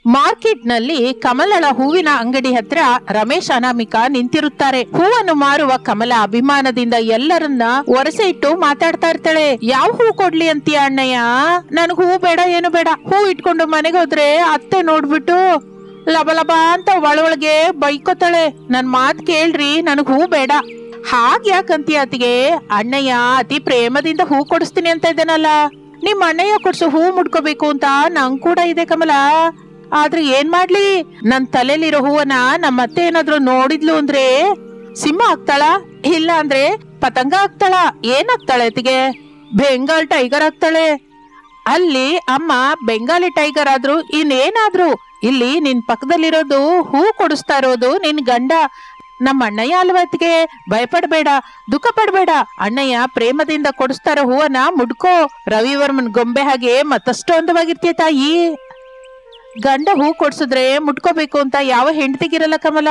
market ನಲ್ಲಿ ಕಮಲಳ ಹೂವಿನ ಅಂಗಡಿ ಹತ್ರ ರಮೇಶ್ ಅನಾಮಿಕಾ ನಿಂತಿರುತ್ತಾರೆ ಹೂವನ್ನು ಮಾರುವ ಕಮಲ ಅಭಿಮಾನದಿಂದ ಎಲ್ಲರನ್ನ ಒರಸೆ ಇಟ್ಟು ಮಾತಾಡ್ತಾ ಇರ್ತಾಳೆ ಯಾವ ಹೂ ಕೊಡ್ಲಿ ಅಂತೀಯ ಅಣ್ಣಯ್ಯ ನನ್ಗ್ ಹೂ ಬೇಡ ಏನು ಬೇಡ ಹೂ ಇಟ್ಕೊಂಡು ಮನೆಗೆ ಹೋದ್ರೆ ಅತ್ತೆ ನೋಡ್ಬಿಟ್ಟು ಲಬ ಲಬ ಅಂತ ಒಳೊಳಗೆ ಬೈಕೋತಾಳೆ ನನ್ ಮಾತ್ ಕೇಳ್ರಿ ನನಗ್ ಹೂ ಬೇಡ ಹಾಗ್ ಯಾಕಂತೀಯ ಅತಿಗೆ ಅಣ್ಣಯ್ಯ ಅತಿ ಪ್ರೇಮದಿಂದ ಹೂ ಕೊಡಿಸ್ತೀನಿ ಅಂತ ಇದ್ದಾನಲ್ಲ ನಿಮ್ ಅಣ್ಣಯ್ಯ ಕೊಡ್ಸೋ ಹೂ ಮುಡ್ಕೋಬೇಕು ಅಂತ ನಂಗ್ ಕೂಡ ಇದೆ ಕಮಲ ಆದ್ರೆ ಏನ್ ಮಾಡ್ಲಿ ನನ್ ತಲೆಲಿರೋ ಹೂವನ್ನ ನಮ್ಮ ಅತ್ತೆ ಏನಾದ್ರು ನೋಡಿದ್ಲು ಅಂದ್ರೆ ಸಿಂಹ ಆಗ್ತಾಳ ಇಲ್ಲ ಅಂದ್ರೆ ಪತಂಗ ಆಗ್ತಾಳ ಏನ್ ಆಗ್ತಾಳೆ ಅತಿಗೆ ಬೆಂಗಾಲ್ ಟೈಗರ್ ಆಗ್ತಾಳೆ ಅಲ್ಲಿ ಅಮ್ಮ ಬೆಂಗಾಲಿ ಟೈಗರ್ ಆದ್ರು ಇನ್ನೇನಾದ್ರು ಇಲ್ಲಿ ನಿನ್ ಪಕ್ಕದಲ್ಲಿರೋದು ಹೂ ಕೊಡಿಸ್ತಾ ಇರೋದು ನಿನ್ ಗಂಡ ನಮ್ಮ ಅಣ್ಣಯ್ಯ ಅಲ್ವತ್ಗೆ ಭಯಪಡ್ಬೇಡ ದುಃಖ ಪಡ್ಬೇಡ ಅಣ್ಣಯ್ಯ ಪ್ರೇಮದಿಂದ ಕೊಡಿಸ್ತಾ ಇರೋ ಹೂವನ್ನ ಮುಡ್ಕೋ ರವಿವರ್ಮನ್ ಗೊಂಬೆ ಹಾಗೆ ಮತ್ತಷ್ಟು ಅಂದವಾಗಿರ್ತೀಯ ತಾಯಿ ಗಂಡ ಹೂ ಕೊಡ್ಸಿದ್ರೆ ಮುಟ್ಕೋಬೇಕು ಅಂತ ಯಾವ ಹೆಂಡತಿಗಿರಲ್ಲ ಕಮಲ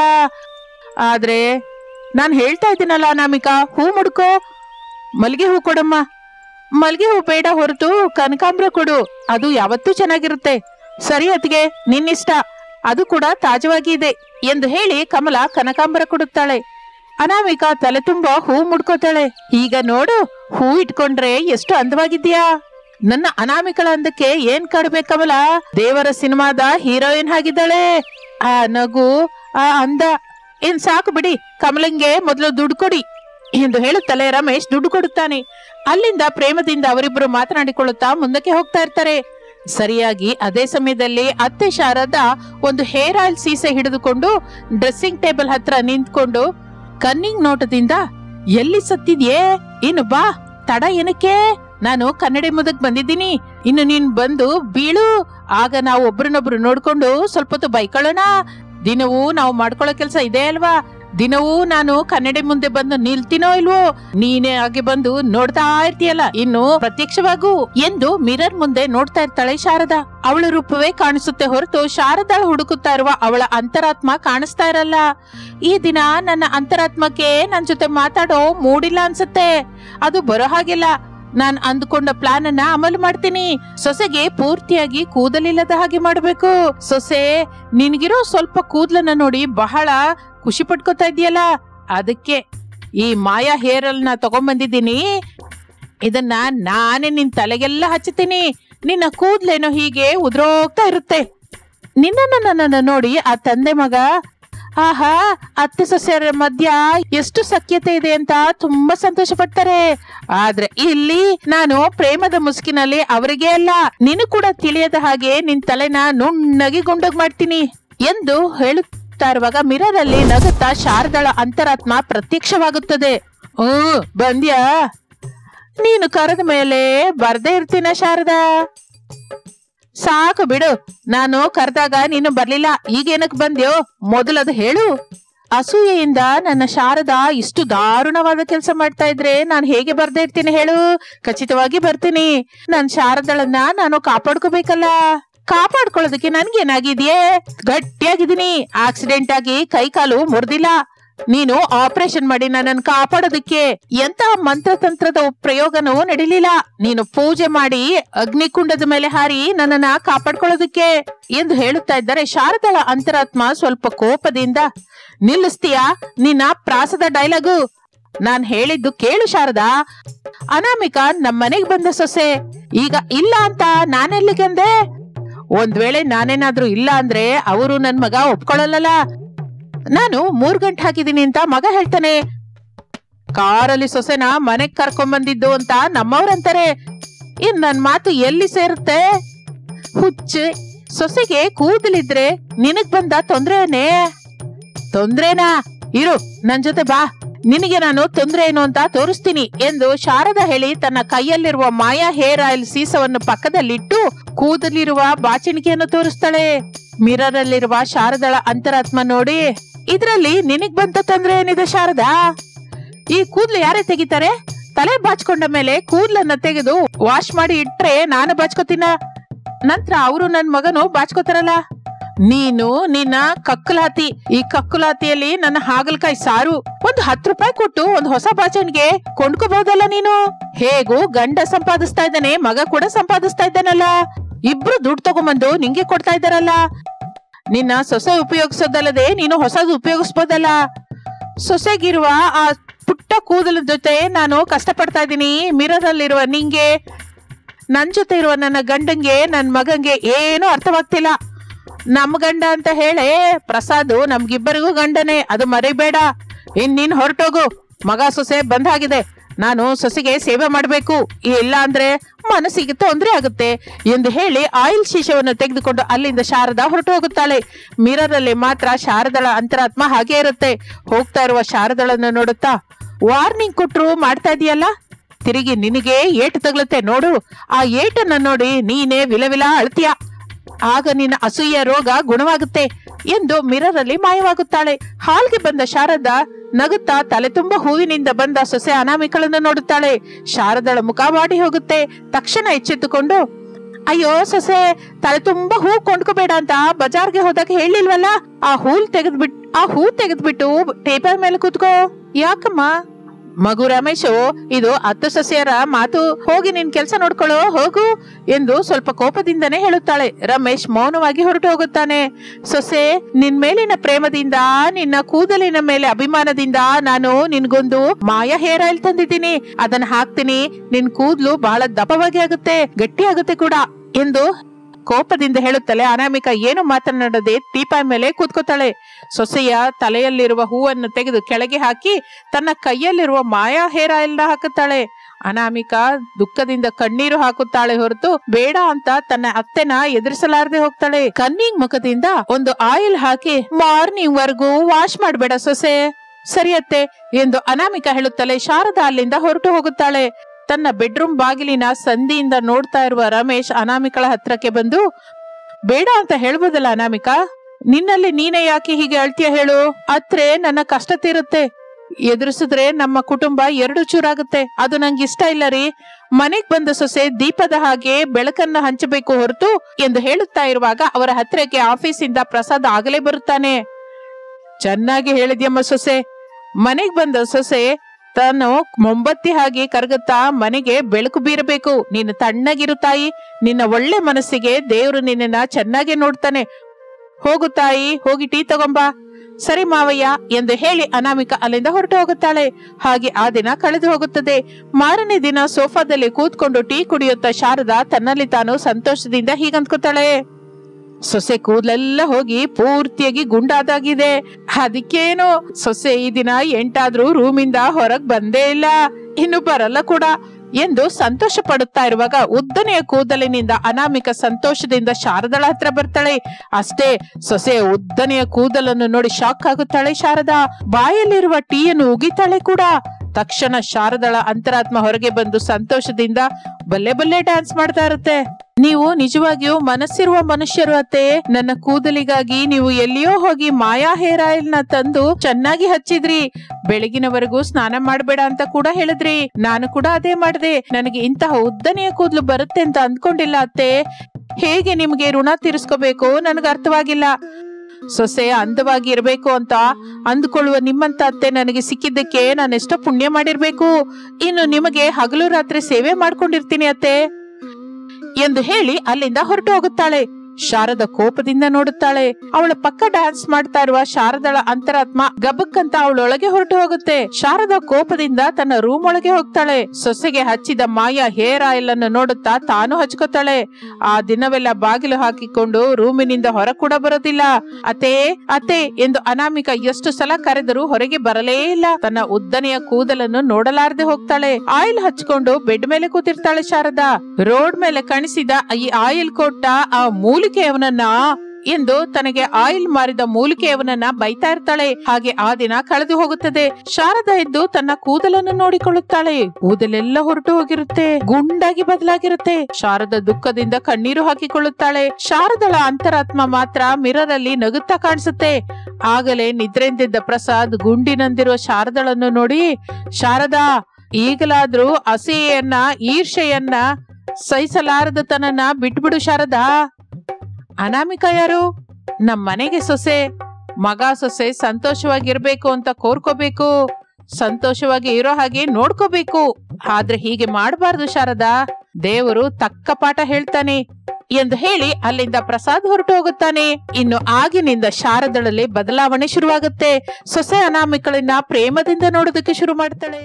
ಆದ್ರೆ ನಾನ್ ಹೇಳ್ತಾ ಇದ್ದೀನಲ್ಲ ಅನಾಮಿಕಾ ಹೂ ಮುಡ್ಕೋ ಮಲ್ಗೆ ಹೂ ಕೊಡಮ್ಮ ಮಲ್ಗೆ ಹೂ ಬೇಡ ಹೊರತು ಕನಕಾಂಬ್ರ ಕೊಡು ಅದು ಯಾವತ್ತೂ ಚೆನ್ನಾಗಿರುತ್ತೆ ಸರಿ ಅತಿಗೆ ನಿನ್ನಿಷ್ಟ ಅದು ಕೂಡ ತಾಜವಾಗಿ ಇದೆ ಎಂದು ಹೇಳಿ ಕಮಲ ಕನಕಾಂಬರ ಕೊಡುತ್ತಾಳೆ ಅನಾಮಿಕಾ ತಲೆ ತುಂಬಾ ಹೂ ಮುಡ್ಕೋತಾಳೆ ಈಗ ನೋಡು ಹೂ ಇಟ್ಕೊಂಡ್ರೆ ಎಷ್ಟು ಅಂದವಾಗಿದ್ಯಾ ನನ್ನ ಅನಾಮಿಕಳ ಅಂದಕ್ಕೆ ಏನ್ ಕಾಡ್ಬೇಕು ಕಮಲ ದೇವರ ಸಿನಿಮಾದ ಹೀರೋಯಿನ್ ಆಗಿದ್ದಾಳೆ ಆ ನಗು ಆ ಅಂದ ಏನ್ ಸಾಕು ಬಿಡಿ ಕಮಲಂಗೆ ಮೊದಲು ದುಡ್ಡು ಕೊಡಿ ಎಂದು ಹೇಳುತ್ತಲೇ ರಮೇಶ್ ದುಡ್ಡು ಕೊಡುತ್ತಾನೆ ಅಲ್ಲಿಂದ ಪ್ರೇಮದಿಂದ ಅವರಿಬ್ಬರು ಮಾತನಾಡಿಕೊಳ್ಳುತ್ತಾ ಮುಂದಕ್ಕೆ ಹೋಗ್ತಾ ಇರ್ತಾರೆ ಸರಿಯಾಗಿ ಅದೇ ಸಮಯದಲ್ಲಿ ಅತ್ತೆ ಶಾರದಾ ಒಂದು ಹೇರ್ ಆಯಿಲ್ ಸೀಸೆ ಹಿಡಿದುಕೊಂಡು ಡ್ರೆಸ್ಸಿಂಗ್ ಟೇಬಲ್ ಹತ್ರ ನಿಂತ್ಕೊಂಡು ಕನ್ನಿಂಗ್ ನೋಟದಿಂದ ಎಲ್ಲಿ ಸತ್ತಿದ್ಯೇ ಇನ್ನು ಬಾ ತಡ ಏನಕ್ಕೆ ನಾನು ಕನ್ನಡಿ ಮುದಕ್ ಬಂದಿದ್ದೀನಿ ಇನ್ನು ನೀನ್ ಬಂದು ಬೀಳು ಆಗ ನಾವು ಒಬ್ರನ್ನೊಬ್ರು ನೋಡ್ಕೊಂಡು ಸ್ವಲ್ಪ ಹೊತ್ತು ಬೈಕೊಳ್ಳೋಣ ದಿನವೂ ನಾವು ಮಾಡ್ಕೊಳ್ಳೋ ಕೆಲಸ ಇದೆ ಅಲ್ವಾ ದಿನವೂ ನಾನು ಕನ್ನಡಿ ಮುಂದೆ ಬಂದು ನಿಲ್ತೀನೋ ಇಲ್ವೋ ನೀನೇ ಹಾಗೆ ಬಂದು ನೋಡ್ತಾ ಇರ್ತೀಯಲ್ಲ ಇನ್ನು ಪ್ರತ್ಯಕ್ಷವಾಗು ಎಂದು ಮಿರರ್ ಮುಂದೆ ನೋಡ್ತಾ ಇರ್ತಾಳೆ ಶಾರದಾ ಅವಳ ರೂಪವೇ ಕಾಣಿಸುತ್ತೆ ಹೊರತು ಶಾರದಾಳ ಹುಡುಕುತ್ತಾ ಇರುವ ಅವಳ ಅಂತರಾತ್ಮ ಕಾಣಿಸ್ತಾ ಇರಲ್ಲ ಈ ದಿನ ನನ್ನ ಅಂತರಾತ್ಮಕ್ಕೆ ನನ್ ಜೊತೆ ಮಾತಾಡೋ ಮೂಡಿಲ್ಲ ಅನ್ಸುತ್ತೆ ಅದು ಬರೋ ಹಾಗಿಲ್ಲ ನಾನ್ ಅಂದ್ಕೊಂಡ ಪ್ಲಾನ್ ಅನ್ನ ಅಮಲು ಮಾಡ್ತೀನಿ ಸೊಸೆಗೆ ಪೂರ್ತಿಯಾಗಿ ಕೂದಲಿಲ್ಲದ ಹಾಗೆ ಮಾಡ್ಬೇಕು ಸೊಸೆ ನಿನ್ಗಿರೋ ಸ್ವಲ್ಪ ಕೂದಲನ್ನ ನೋಡಿ ಬಹಳ ಖುಷಿ ಪಟ್ಕೋತಾ ಇದೆಯಲ್ಲ ಅದಕ್ಕೆ ಈ ಮಾಯಾ ಹೇರ್ ನ ತಗೊಂಬಂದಿದ್ದೀನಿ ಇದನ್ನ ನಾನೇ ನಿನ್ ತಲೆಗೆಲ್ಲ ಹಚ್ಚುತ್ತೀನಿ ನಿನ್ನ ಕೂದ್ಲೇನೋ ಹೀಗೆ ಉದ್ರೋಗ್ತಾ ಇರುತ್ತೆ ನಿನ್ನನ್ನ ನನ್ನನ್ನ ನೋಡಿ ಆ ತಂದೆ ಮಗ ಆಹಾ ಅತ್ತೆ ಸೊಸೆಯರ ಮಧ್ಯ ಎಷ್ಟು ಸಖ್ಯತೆ ಇದೆ ಅಂತ ತುಂಬಾ ಸಂತೋಷ ಪಡ್ತಾರೆ ಆದ್ರೆ ಇಲ್ಲಿ ನಾನು ಪ್ರೇಮದ ಮುಸುಕಿನಲ್ಲಿ ಅವರಿಗೆ ಅಲ್ಲ ನೀನು ಕೂಡ ತಿಳಿಯದ ಹಾಗೆ ನಿನ್ ತಲೆನ ನುಣ್ಣಗೆ ಗುಂಡೋಗ್ ಮಾಡ್ತೀನಿ ಎಂದು ಹೇಳುತ್ತಾ ಇರುವಾಗ ಮಿರರ್ ಅಲ್ಲಿ ನಗುತ್ತಾ ಶಾರದಳ ಅಂತರಾತ್ಮ ಪ್ರತ್ಯಕ್ಷವಾಗುತ್ತದೆ ಹ್ಮ್ ಬಂದ್ಯಾ ನೀನು ಕರೆದ ಮೇಲೆ ಬರ್ದೇ ಇರ್ತೀನ ಶಾರದಾ ಸಾಕು ಬಿಡು ನಾನು ಕರೆದಾಗ ನೀನು ಬರ್ಲಿಲ್ಲ ಈಗೇನಕ್ ಬಂದ್ಯೋ ಮೊದಲದು ಹೇಳು ಅಸೂಯೆಯಿಂದ ನನ್ನ ಶಾರದಾ ಇಷ್ಟು ದಾರುಣವಾದ ಕೆಲಸ ಮಾಡ್ತಾ ಇದ್ರೆ ನಾನು ಹೇಗೆ ಬರ್ದೇ ಇರ್ತೀನಿ ಹೇಳು ಖಚಿತವಾಗಿ ಬರ್ತೀನಿ ನನ್ ಶಾರದಳನ್ನ ನಾನು ಕಾಪಾಡ್ಕೋಬೇಕಲ್ಲ ಕಾಪಾಡ್ಕೊಳ್ಳೋದಕ್ಕೆ ನನ್ಗೇನಾಗಿದ್ಯೇ ಗಟ್ಟಿಯಾಗಿದ್ದೀನಿ ಆಕ್ಸಿಡೆಂಟ್ ಆಗಿ ಕೈ ಕಾಲು ಮುರಿದಿಲ್ಲ ನೀನು ಆಪರೇಷನ್ ಮಾಡಿ ನನ್ನನ್ನು ಕಾಪಾಡೋದಕ್ಕೆ ಎಂತಹ ಮಂತ್ರತಂತ್ರದ ಪ್ರಯೋಗನೂ ನಡೀಲಿಲ್ಲ ನೀನು ಪೂಜೆ ಮಾಡಿ ಅಗ್ನಿಕುಂಡದ ಮೇಲೆ ಹಾರಿ ನನ್ನನ್ನ ಕಾಪಾಡ್ಕೊಳ್ಳೋದಕ್ಕೆ ಎಂದು ಹೇಳುತ್ತಾ ಇದ್ದಾರೆ ಶಾರದಳ ಅಂತರಾತ್ಮ ಸ್ವಲ್ಪ ಕೋಪದಿಂದ ನಿಲ್ಲಿಸ್ತೀಯಾ ನಿನ್ನ ಪ್ರಾಸದ ಡೈಲಾಗು ನಾನ್ ಹೇಳಿದ್ದು ಕೇಳು ಶಾರದಾ ಅನಾಮಿಕಾ ನಮ್ ಮನೆಗ್ ಬಂದ ಸೊಸೆ ಈಗ ಇಲ್ಲ ಅಂತ ನಾನೆಲ್ಲಿಗಂದೆ ಒಂದ್ ವೇಳೆ ನಾನೇನಾದ್ರೂ ಇಲ್ಲ ಅಂದ್ರೆ ಅವರು ನನ್ ಮಗ ಒಪ್ಕೊಳ್ಳಲ್ಲ ನಾನು ಮೂರ್ ಗಂಟೆ ಹಾಕಿದೀನಿ ಅಂತ ಮಗ ಹೇಳ್ತಾನೆ ಕಾರಲ್ಲಿ ಸೊಸೆನ ಮನೆಗ್ ಕರ್ಕೊಂಡ್ ಬಂದಿದ್ದು ಅಂತ ನಮ್ಮವ್ರಂತಾರೆ ಇನ್ ನನ್ ಮಾತು ಎಲ್ಲಿ ಸೇರುತ್ತೆ ಹುಚ್ಚು ಸೊಸೆಗೆ ಕೂದಲಿದ್ರೆ ನಿನಗ್ ಬಂದ ತೊಂದ್ರೆನೇ ತೊಂದ್ರೆನಾ ಇರು ನನ್ ಜೊತೆ ಬಾ ನಿನಗೆ ನಾನು ತೊಂದ್ರೆ ಏನು ಅಂತ ತೋರಿಸ್ತೀನಿ ಎಂದು ಶಾರದಾ ಹೇಳಿ ತನ್ನ ಕೈಯಲ್ಲಿರುವ ಮಾಯಾ ಹೇರ್ ಆಯಿಲ್ ಸೀಸವನ್ನು ಪಕ್ಕದಲ್ಲಿಟ್ಟು ಕೂದಲಿರುವ ಬಾಚಿಣಿಕೆಯನ್ನು ತೋರಿಸ್ತಾಳೆ ಮಿರರ್ ಅಲ್ಲಿರುವ ಶಾರದಳ ಅಂತರಾತ್ಮ ನೋಡಿ ಇದ್ರಲ್ಲಿ ನಿನಗ್ ಬಂತ ತೊಂದ್ರೆ ಏನಿದೆ ಶಾರದಾ ಈ ಕೂದ್ಲು ಯಾರೇ ತೆಗಿತಾರೆ ತಲೆ ಬಾಚ್ಕೊಂಡ ಮೇಲೆ ಕೂದ್ಲನ್ನ ತೆಗೆದು ವಾಶ್ ಮಾಡಿ ಇಟ್ರೆ ನಾನು ಬಾಚ್ಕೋತೀನ ನಂತರ ಅವರು ನನ್ ಮಗನು ಬಾಚ್ಕೋತಾರಲ್ಲ ನೀನು ನಿನ್ನ ಕಕ್ಕಲಾತಿ ಈ ಕಕ್ಕಲಾತಿಯಲ್ಲಿ ನನ್ನ ಹಾಗಲಕಾಯಿ ಸಾರು ಒಂದು ಹತ್ತು ರೂಪಾಯಿ ಕೊಟ್ಟು ಒಂದು ಹೊಸ ಬಾಚಣಿಗೆ ಕೊಂಡ್ಕೋಬಹುದಲ್ಲ ನೀನು ಹೇಗೂ ಗಂಡ ಸಂಪಾದಿಸ್ತಾ ಇದ್ದಾನೆ ಮಗ ಕೂಡ ಸಂಪಾದಿಸ್ತಾ ಇದ್ದಾನಲ್ಲ ಇಬ್ರು ದುಡ್ಡು ತಗೊಂಬಂದು ನಿಂಗೆ ಕೊಡ್ತಾ ಇದ್ದಾರಲ್ಲ ನಿನ್ನ ಸೊಸೆ ಉಪಯೋಗಿಸೋದಲ್ಲದೆ ನೀನು ಹೊಸದು ಉಪಯೋಗಿಸ್ಬೋದಲ್ಲ ಸೊಸೆಗಿರುವ ಆ ಪುಟ್ಟ ಕೂದಲ ಜೊತೆ ನಾನು ಕಷ್ಟಪಡ್ತಾ ಇದ್ದೀನಿ ಮಿರರಲ್ಲಿರುವ ನಿಂಗೆ ನನ್ ಜೊತೆ ಇರುವ ನನ್ನ ಗಂಡಂಗೆ ನನ್ನ ಮಗಂಗೆ ಏನೂ ಅರ್ಥವಾಗ್ತಿಲ್ಲ ನಮ್ಮ ಗಂಡ ಅಂತ ಹೇಳಿ ಪ್ರಸಾದ್ ನಮ್ಗಿಬ್ಬರಿಗೂ ಗಂಡನೇ ಅದು ಮರಿಬೇಡ ಇನ್ ನೀನ್ ಹೊರಟೋಗು ಮಗ ಸೊಸೆ ಬಂದಾಗಿದೆ ನಾನು ಸೊಸೆಗೆ ಸೇವೆ ಮಾಡಬೇಕು ಇಲ್ಲ ಅಂದ್ರೆ ಮನಸ್ಸಿಗೆ ತೊಂದರೆ ಆಗುತ್ತೆ ಎಂದು ಹೇಳಿ ಆಯಿಲ್ ಶೀಶವನ್ನು ತೆಗೆದುಕೊಂಡು ಅಲ್ಲಿಂದ ಶಾರದಾ ಹೊರಟು ಹೋಗುತ್ತಾಳೆ ಮಿರರಲ್ಲಿ ಮಾತ್ರ ಶಾರದಳ ಅಂತರಾತ್ಮ ಹಾಗೆ ಇರುತ್ತೆ ಹೋಗ್ತಾ ಇರುವ ಶಾರದಳನ್ನು ನೋಡುತ್ತಾ ವಾರ್ನಿಂಗ್ ಕೊಟ್ರು ಮಾಡ್ತಾ ಇದೀಯಲ್ಲ ತಿರುಗಿ ನಿನಗೆ ಏಟು ತಗಲುತ್ತೆ ನೋಡು ಆ ಏಟನ್ನ ನೋಡಿ ನೀನೇ ವಿಲವಿಲ ಅಳ್ತೀಯ ಆಗ ನಿನ್ನ ಅಸೂಯ ರೋಗ ಗುಣವಾಗುತ್ತೆ ಎಂದು ಮಿರರ್ ಅಲ್ಲಿ ಮಾಯವಾಗುತ್ತಾಳೆ ಹಾಲ್ಗೆ ಬಂದ ಶಾರದಾ ನಗುತ್ತಾ ತಲೆ ತುಂಬ ಹೂವಿನಿಂದ ಬಂದ ಸೊಸೆ ಅನಾಮಿಕಳನ್ನು ನೋಡುತ್ತಾಳೆ ಶಾರದಳ ಮುಖ ಮಾಡಿ ಹೋಗುತ್ತೆ ತಕ್ಷಣ ಎಚ್ಚೆತ್ತುಕೊಂಡು ಅಯ್ಯೋ ಸೊಸೆ ತಲೆ ತುಂಬಾ ಹೂ ಕೊಂಡ್ಕೋಬೇಡ ಅಂತ ಬಜಾರ್ಗೆ ಹೋದಾಗ ಹೇಳಿಲ್ವಲ್ಲ ಆ ಹೂಲ್ ತೆಗೆದ್ಬಿಟ್ ಆ ಹೂ ತೆಗೆದ್ಬಿಟ್ಟು ಟೇಬಲ್ ಮೇಲೆ ಕೂತ್ಕೋ ಯಾಕಮ್ಮ ಮಗು ರಮೇಶು ಇದು ಹತ್ತು ಸೊಸೆಯರ ಮಾತು ಹೋಗಿ ನಿನ್ ಕೆಲಸ ನೋಡ್ಕೊಳ್ಳೋ ಹೋಗು ಎಂದು ಸ್ವಲ್ಪ ಕೋಪದಿಂದನೇ ಹೇಳುತ್ತಾಳೆ ರಮೇಶ್ ಮೌನವಾಗಿ ಹೊರಟು ಹೋಗುತ್ತಾನೆ ಸೊಸೆ ನಿನ್ ಮೇಲಿನ ಪ್ರೇಮದಿಂದ ನಿನ್ನ ಕೂದಲಿನ ಮೇಲೆ ಅಭಿಮಾನದಿಂದ ನಾನು ನಿನ್ಗೊಂದು ಮಾಯ ಹೇರ್ ಆಯಿಲ್ ತಂದಿದ್ದೀನಿ ಅದನ್ನ ಹಾಕ್ತೀನಿ ನಿನ್ ಕೂದ್ಲು ಬಹಳ ದಪ್ಪವಾಗಿ ಆಗುತ್ತೆ ಗಟ್ಟಿ ಆಗುತ್ತೆ ಕೂಡ ಎಂದು ಕೋಪದಿಂದ ಹೇಳುತ್ತಲೇ ಅನಾಮಿಕ ಏನು ಮಾತನಾಡದೆ ಟೀಪಾಯ್ ಮೇಲೆ ಕೂತ್ಕೋತಾಳೆ ಸೊಸೆಯ ತಲೆಯಲ್ಲಿರುವ ಹೂವನ್ನು ತೆಗೆದು ಕೆಳಗೆ ಹಾಕಿ ತನ್ನ ಕೈಯಲ್ಲಿರುವ ಮಾಯಾ ಹೇರ ಎಲ್ಲ ಹಾಕುತ್ತಾಳೆ ಅನಾಮಿಕ ದುಃಖದಿಂದ ಕಣ್ಣೀರು ಹಾಕುತ್ತಾಳೆ ಹೊರತು ಬೇಡ ಅಂತ ತನ್ನ ಅತ್ತೆನ ಎದುರಿಸಲಾರದೆ ಹೋಗ್ತಾಳೆ ಕನ್ನಿಂಗ್ ಮುಖದಿಂದ ಒಂದು ಆಯಿಲ್ ಹಾಕಿ ಮಾರ್ನಿಂಗ್ ವರ್ಗೂ ವಾಶ್ ಮಾಡ್ಬೇಡ ಸೊಸೆ ಸರಿಯತ್ತೆ ಎಂದು ಅನಾಮಿಕ ಹೇಳುತ್ತಲೇ ಶಾರದಾ ಅಲ್ಲಿಂದ ಹೊರಟು ಹೋಗುತ್ತಾಳೆ ತನ್ನ ಬೆಡ್ರೂಮ್ ಬಾಗಿಲಿನ ಸಂಧಿಯಿಂದ ನೋಡ್ತಾ ಇರುವ ರಮೇಶ್ ಅನಾಮಿಕಳ ಹತ್ರಕ್ಕೆ ಬಂದು ಬೇಡ ಅಂತ ಹೇಳ್ಬೋದಲ್ಲ ಅನಾಮಿಕ ನಿನ್ನಲ್ಲಿ ನೀನೇ ಯಾಕೆ ಹೀಗೆ ಅಳ್ತೀಯ ಹೇಳು ಅತ್ರೆ ನನ್ನ ಕಷ್ಟ ತೀರುತ್ತೆ ಎದುರಿಸಿದ್ರೆ ನಮ್ಮ ಕುಟುಂಬ ಎರಡು ಚೂರಾಗುತ್ತೆ ಅದು ನಂಗೆ ಇಷ್ಟ ಇಲ್ಲ ರೀ ಮನೆಗ್ ಬಂದ ಸೊಸೆ ದೀಪದ ಹಾಗೆ ಬೆಳಕನ್ನ ಹಂಚಬೇಕು ಹೊರತು ಎಂದು ಹೇಳುತ್ತಾ ಇರುವಾಗ ಅವರ ಹತ್ರಕ್ಕೆ ಆಫೀಸಿಂದ ಪ್ರಸಾದ್ ಆಗಲೇ ಬರುತ್ತಾನೆ ಚೆನ್ನಾಗಿ ಹೇಳಿದ್ಯಮ್ಮ ಸೊಸೆ ಮನೆಗ್ ಬಂದ ಸೊಸೆ ತಾನು ಮೊಂಬತ್ತಿ ಹಾಗೆ ಕರಗುತ್ತಾ ಮನೆಗೆ ಬೆಳಕು ಬೀರಬೇಕು ನೀನು ತಣ್ಣಗಿರು ತಾಯಿ ನಿನ್ನ ಒಳ್ಳೆ ಮನಸ್ಸಿಗೆ ದೇವರು ನಿನ್ನನ್ನ ಚೆನ್ನಾಗಿ ನೋಡ್ತಾನೆ ಹೋಗು ತಾಯಿ ಹೋಗಿ ಟೀ ತಗೊಂಬಾ ಸರಿ ಮಾವಯ್ಯ ಎಂದು ಹೇಳಿ ಅನಾಮಿಕ ಅಲ್ಲಿಂದ ಹೊರಟು ಹೋಗುತ್ತಾಳೆ ಹಾಗೆ ಆ ದಿನ ಕಳೆದು ಹೋಗುತ್ತದೆ ಮಾರನೇ ದಿನ ಸೋಫಾದಲ್ಲಿ ಕೂತ್ಕೊಂಡು ಟೀ ಕುಡಿಯುತ್ತಾ ಶಾರದಾ ತನ್ನಲ್ಲಿ ತಾನು ಸಂತೋಷದಿಂದ ಹೀಗಂದ್ಕೋತಾಳೆ ಸೊಸೆ ಕೂದಲೆಲ್ಲ ಹೋಗಿ ಪೂರ್ತಿಯಾಗಿ ಗುಂಡಾದಾಗಿದೆ ಅದಕ್ಕೇನು ಸೊಸೆ ಈ ದಿನ ಎಂಟಾದ್ರೂ ರೂಮಿಂದ ಹೊರಗ್ ಬಂದೇ ಇಲ್ಲ ಇನ್ನು ಬರಲ್ಲ ಕೂಡ ಎಂದು ಸಂತೋಷ ಪಡುತ್ತಾ ಇರುವಾಗ ಉದ್ದನೆಯ ಕೂದಲಿನಿಂದ ಅನಾಮಿಕ ಸಂತೋಷದಿಂದ ಶಾರದಳ ಹತ್ರ ಬರ್ತಾಳೆ ಅಷ್ಟೇ ಸೊಸೆಯ ಉದ್ದನೆಯ ಕೂದಲನ್ನು ನೋಡಿ ಶಾಕ್ ಆಗುತ್ತಾಳೆ ಶಾರದಾ ಬಾಯಲ್ಲಿರುವ ಟೀಯನ್ನು ಉಗಿತಾಳೆ ಕೂಡ ತಕ್ಷಣ ಶಾರದಳ ಅಂತರಾತ್ಮ ಹೊರಗೆ ಬಂದು ಸಂತೋಷದಿಂದ ಬಲ್ಲೆ ಬಲ್ಲೆ ಡ್ಯಾನ್ಸ್ ಮಾಡ್ತಾ ಇರುತ್ತೆ ನೀವು ನಿಜವಾಗಿಯೂ ಮನಸ್ಸಿರುವ ಮನುಷ್ಯರು ಅತ್ತೆ ನನ್ನ ಕೂದಲಿಗಾಗಿ ನೀವು ಎಲ್ಲಿಯೋ ಹೋಗಿ ಮಾಯಾ ಹೇರ್ ಆಯಿಲ್ ನ ತಂದು ಚೆನ್ನಾಗಿ ಹಚ್ಚಿದ್ರಿ ಬೆಳಗಿನವರೆಗೂ ಸ್ನಾನ ಮಾಡಬೇಡ ಅಂತ ಕೂಡ ಹೇಳಿದ್ರಿ ನಾನು ಕೂಡ ಅದೇ ಮಾಡಿದೆ ನನಗೆ ಇಂತಹ ಉದ್ದನೆಯ ಕೂದಲು ಬರುತ್ತೆ ಅಂತ ಅಂದ್ಕೊಂಡಿಲ್ಲ ಅತ್ತೆ ಹೇಗೆ ನಿಮ್ಗೆ ಋಣ ತೀರಿಸ್ಕೋಬೇಕು ನನಗೆ ಅರ್ಥವಾಗಿಲ್ಲ ಸೊಸೆ ಅಂದವಾಗಿ ಇರಬೇಕು ಅಂತ ಅಂದ್ಕೊಳ್ಳುವ ನಿಮ್ಮಂತ ಅತ್ತೆ ನನಗೆ ಸಿಕ್ಕಿದ್ದಕ್ಕೆ ನಾನು ಎಷ್ಟೋ ಪುಣ್ಯ ಮಾಡಿರ್ಬೇಕು ಇನ್ನು ನಿಮಗೆ ಹಗಲು ರಾತ್ರಿ ಸೇವೆ ಮಾಡ್ಕೊಂಡಿರ್ತೀನಿ ಅತ್ತೆ ಎಂದು ಹೇಳಿ ಅಲ್ಲಿಂದ ಹೊರಟು ಹೋಗುತ್ತಾಳೆ ಶಾರದ ಕೋಪದಿಂದ ನೋಡುತ್ತಾಳೆ ಅವಳ ಪಕ್ಕ ಡ್ಯಾನ್ಸ್ ಮಾಡ್ತಾ ಇರುವ ಶಾರದಳ ಅಂತರಾತ್ಮ ಗಬಕ್ಕಂತ ಅವಳೊಳಗೆ ಹೊರಟು ಹೋಗುತ್ತೆ ಶಾರದ ಕೋಪದಿಂದ ತನ್ನ ರೂಮ್ ಒಳಗೆ ಹೋಗ್ತಾಳೆ ಸೊಸೆಗೆ ಹಚ್ಚಿದ ಮಾಯ ಹೇರ್ ಆಯಿಲ್ ಅನ್ನು ನೋಡುತ್ತಾ ತಾನು ಹಚ್ಕೋತಾಳೆ ಆ ದಿನವೆಲ್ಲ ಬಾಗಿಲು ಹಾಕಿಕೊಂಡು ರೂಮಿನಿಂದ ಹೊರ ಕೂಡ ಬರೋದಿಲ್ಲ ಅತೆ ಅತೆ ಎಂದು ಅನಾಮಿಕ ಎಷ್ಟು ಸಲ ಕರೆದರೂ ಹೊರಗೆ ಬರಲೇ ಇಲ್ಲ ತನ್ನ ಉದ್ದನೆಯ ಕೂದಲನ್ನು ನೋಡಲಾರದೆ ಹೋಗ್ತಾಳೆ ಆಯಿಲ್ ಹಚ್ಕೊಂಡು ಬೆಡ್ ಮೇಲೆ ಕೂತಿರ್ತಾಳೆ ಶಾರದಾ ರೋಡ್ ಮೇಲೆ ಕಾಣಿಸಿದ ಈ ಆಯಿಲ್ ಕೊಟ್ಟ ಆ ಮೂಲಿಕೆಯವನನ್ನ ಎಂದು ತನಗೆ ಆಯಿಲ್ ಮಾರಿದ ಮೂಲಿಕೆಯವನನ್ನ ಬೈತಾ ಇರ್ತಾಳೆ ಹಾಗೆ ಆ ದಿನ ಕಳೆದು ಹೋಗುತ್ತದೆ ಶಾರದಾ ಎದ್ದು ತನ್ನ ಕೂದಲನ್ನು ನೋಡಿಕೊಳ್ಳುತ್ತಾಳೆ ಕೂದಲೆಲ್ಲ ಹೊರಟು ಹೋಗಿರುತ್ತೆ ಗುಂಡಾಗಿ ಬದಲಾಗಿರುತ್ತೆ ಶಾರದ ದುಃಖದಿಂದ ಕಣ್ಣೀರು ಹಾಕಿಕೊಳ್ಳುತ್ತಾಳೆ ಶಾರದಳ ಅಂತರಾತ್ಮ ಮಾತ್ರ ಮಿರರ್ ಅಲ್ಲಿ ನಗುತ್ತಾ ಕಾಣಿಸುತ್ತೆ ಆಗಲೇ ನಿದ್ರೆಂದಿದ್ದ ಪ್ರಸಾದ್ ಗುಂಡಿನಂದಿರುವ ಶಾರದಳನ್ನು ನೋಡಿ ಶಾರದಾ ಈಗಲಾದ್ರೂ ಅಸೆಯನ್ನ ಈರ್ಷೆಯನ್ನ ಸಹಿಸಲಾರದ ತನನ ಬಿಟ್ಬಿಡು ಶಾರದಾ ಅನಾಮಿಕ ಯಾರು ನಮ್ ಮನೆಗೆ ಸೊಸೆ ಮಗ ಸೊಸೆ ಸಂತೋಷವಾಗಿರ್ಬೇಕು ಅಂತ ಕೋರ್ಕೋಬೇಕು ಸಂತೋಷವಾಗಿ ಇರೋ ಹಾಗೆ ನೋಡ್ಕೋಬೇಕು ಆದ್ರೆ ಹೀಗೆ ಮಾಡಬಾರ್ದು ಶಾರದಾ ದೇವರು ತಕ್ಕ ಪಾಠ ಹೇಳ್ತಾನೆ ಎಂದು ಹೇಳಿ ಅಲ್ಲಿಂದ ಪ್ರಸಾದ್ ಹೊರಟು ಹೋಗುತ್ತಾನೆ ಇನ್ನು ಆಗಿನಿಂದ ಶಾರದಳಲ್ಲಿ ಬದಲಾವಣೆ ಶುರುವಾಗುತ್ತೆ ಸೊಸೆ ಅನಾಮಿಕಳನ್ನ ಪ್ರೇಮದಿಂದ ನೋಡೋದಕ್ಕೆ ಶುರು ಮಾಡ್ತಾಳೆ